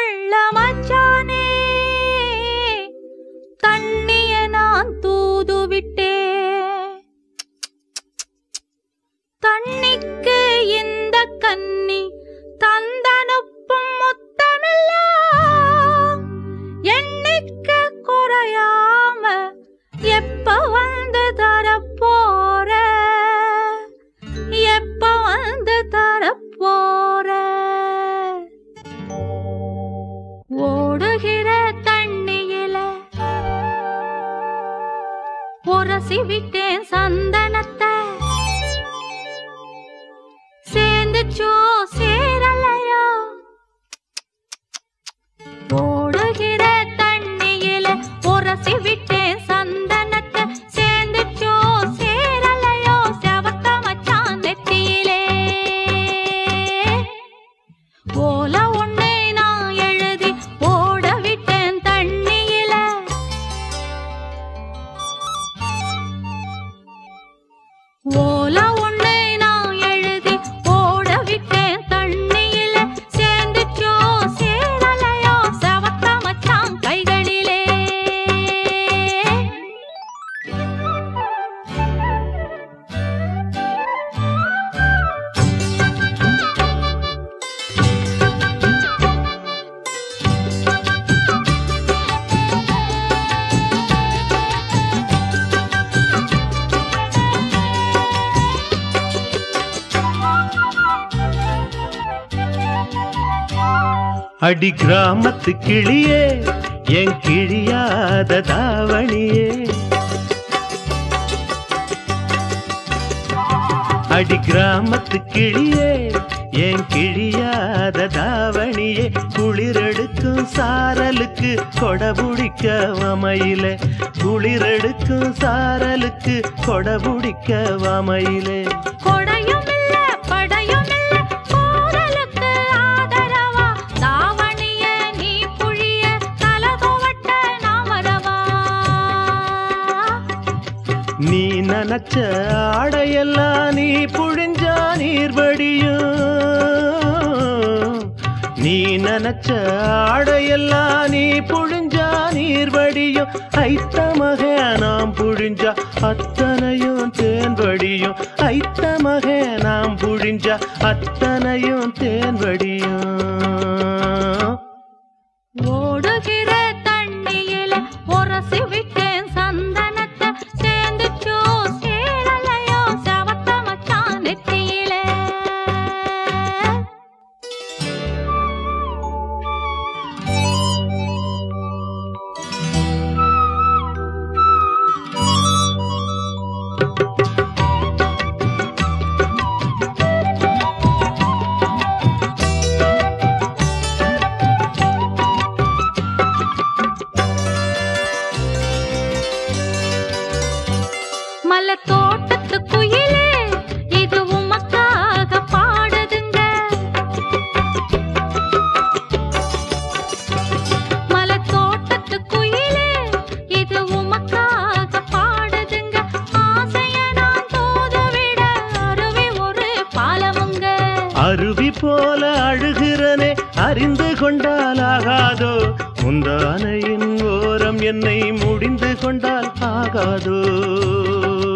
வெள்ள மச்சானே தண்ணிய நான் தூது விட்டேன் தண்ணிக்கு இந்த கன்னி தந்தனுப்பும் முத்தமெல்லாம் எண்ணிக்க குறையாம எப்ப வந்து தரப்போற எப்ப வந்து தரப்போற ஓடுகிற தண்ணியில உரசி விட்டேன் சந்தனத்தை சேர்ந்துச்சோ சேரலையோ ஓடுகிற தண்ணியில உரசி விட்டேன் சந்தனத்தை சேர்ந்துச்சோ சேரலையோ செவத்த மச்சான் நெத்தியிலே ஓல ஒண்ணு நான் எழுதி ஓட விட்டேன் தண்ணியில ஓல ஒண்ணு நான் எழுதி ஓட விட்டேன் தண்ணியில சேர்ந்துச்சோ சேரலையோ செவத்த மச்சான் கைகளிலே அடி கிராமத்து கிளியே என் கிழியாத தாவணியே அடி கிராமத்து கிளியே என் கிழியாத தாவணியே குளிரெடுக்கும் சாரலுக்கு கொடபுடிக்க வமையிலே குளிரெடுக்கும் சாரலுக்கு கொடபுடிக்க வமையிலே கொடையும் இல்ல படையும் இல்ல போரலுக்கு ஆதரவா தாவணிய நீ புழிய தலதுவட்ட நான் வரவா நீ நினைச்ச ஆடையெல்லாம் நீ புழிஞ்சா நீர் வடியும் நீ நினைச்ச ஆடையெல்லாம் நீ புழிஞ்சா நீர் வடியும் ஐத்த மக நாம் புழிஞ்சா அத்தனையும் தேன் வடியும் ஐத்த மக நாம் புழிஞ்சா அத்தனையும் தேன் வடியும் ஓடுகிற தண்ணியில உரசி விட்டேன் சந்தனத்தை சேர்ந்துச்சோ சேரலையோ செவத்த மச்சான் நெத்தியிலே மலை தோட்டத்து குயிலே இது உமக்காக பாடுதுங்க மலை தோட்டத்து குயிலே இது உமக்காக பாடுதுங்க ஆசைய நான் தோதுவிட அருவி ஒரு பாலமுங்க அருவி போல அழுகிறனே அறிந்து கொண்டால் ஆகாதோ முந்தானையின் ஓரம் என்னை முடிந்து கொண்டால் ஆகாதோ